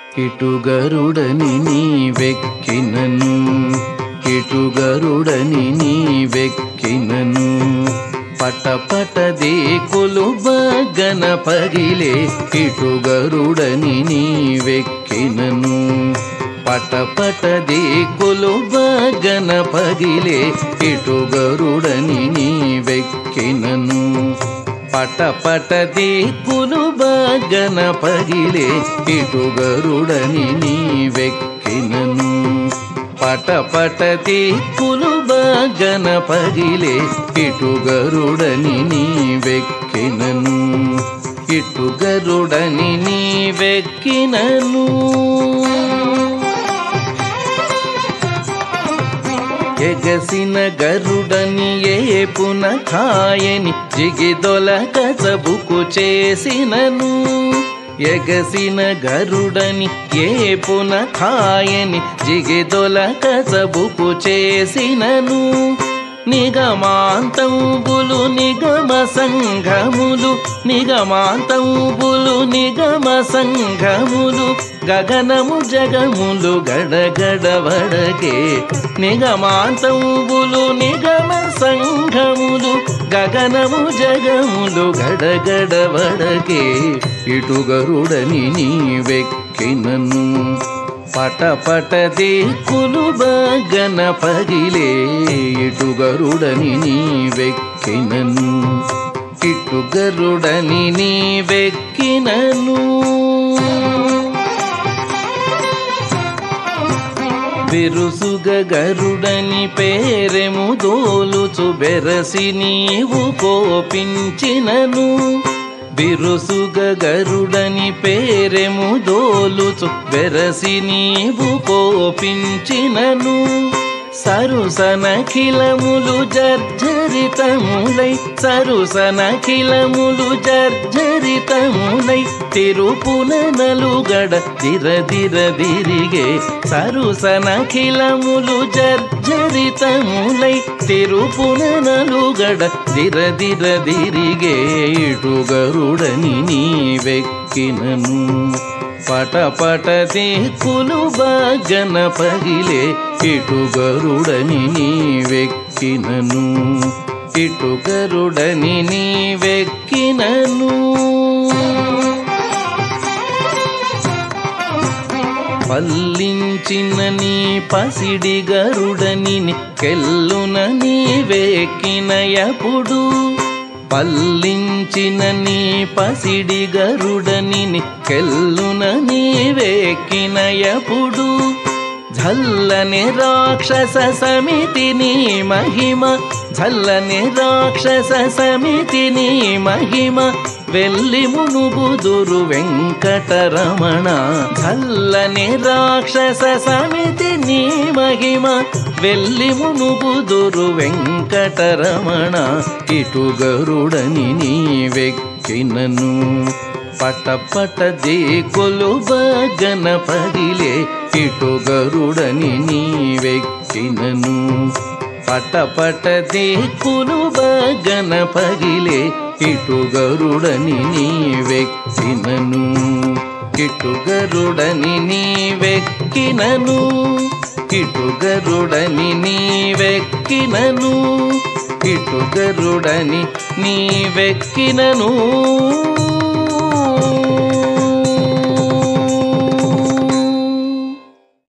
ఇటుగరుడని నీవెక్కినను ఇటుగరుడని నీవెక్కినను పటపటదే కొలుబగన పగిలే ఇటుగరుడని నీవెక్కినను పటపటదే కొలుబగన పగిలే ఇటుగరుడని నీవెక్కినను పటపటది కులుబగన పగిలే ఇటుగరుడని నీవెక్కినను పటపటది కులుబగన పగిలే ఇటుగరుడని నీవెక్కినను ఇటుగరుడని నీవెక్కినను ఎగసిన గరుడని ఏపున ఖాయని జిగిదొల కసబుకు చేసినను ఎగసిన గరుడని ఏపున ఖాయని జిగిదొల కసబుకు చేసినను నిగమాంతంబులు నిగమ సంఘములు నిగమాంతంబులు నిగమ సంఘములు గగనము జగములు గడగడవడగే నిగమాంతంబులు నిగమ సంఘములు గగనము జగములు గడగడవడగే ఇటుగరుడని నీవెక్కినను పటపటదే కులుబగన పగిలే ఇటుగరుడని నీవెక్కినను ఇటుగరుడని నీవెక్కినను బిరుసుగ గరుడని పేరెము దోలుచు బెరసి నీవు కోపించినను బిరుసుగ గరుడని పేరెము దోలుచు బెరసి నీవు కోపించినను సరుసనఖిలములు జర్జరితములై సరుసనఖిలములు జర్జరితములై తిరుపున నలుగడ దిరదిర దిరిగే సరుసనఖిలములు జర్జరితములై తిరుపున నలుగడ దిరదిర దిరిగే ఇటుగరుడని నీవెక్కినను పటపటది కులుబగన పగిలే ఇటుగరుడని నీవెక్కినను ఇటుగరుడని నీవెక్కినను పల్లించిన నీ పసిడి గరుడని కెల్లున నీవెక్కినయపుడు పల్లించిన నీ పసిడి గరుడని కెల్లున నీవెక్కినయపుడు ఝల్లని రాక్షస సమితి నీ మహిమ ఝల్లని రాక్షస సమితి నీ మహిమ వెళ్ళి మునుగుదురు వెంకటరమణ ఝల్లని రాక్షస సమితి నీ మహిమ వెళ్ళి మునుగుదురు వెంకటరమణ ఇటు గరుడని నీవెక్కినను పటపట దేకులు బగన పగిలే ఇటు గరుడని నీవెక్కినను పటపట దేకులు బగన పగిలే ఇటు గరుడని నీవెక్కినను ఇటు గరుడని నీవెక్కినను ఇటు గరుడని నీవెక్కినను ఇటు గరుడని నీవెక్కినను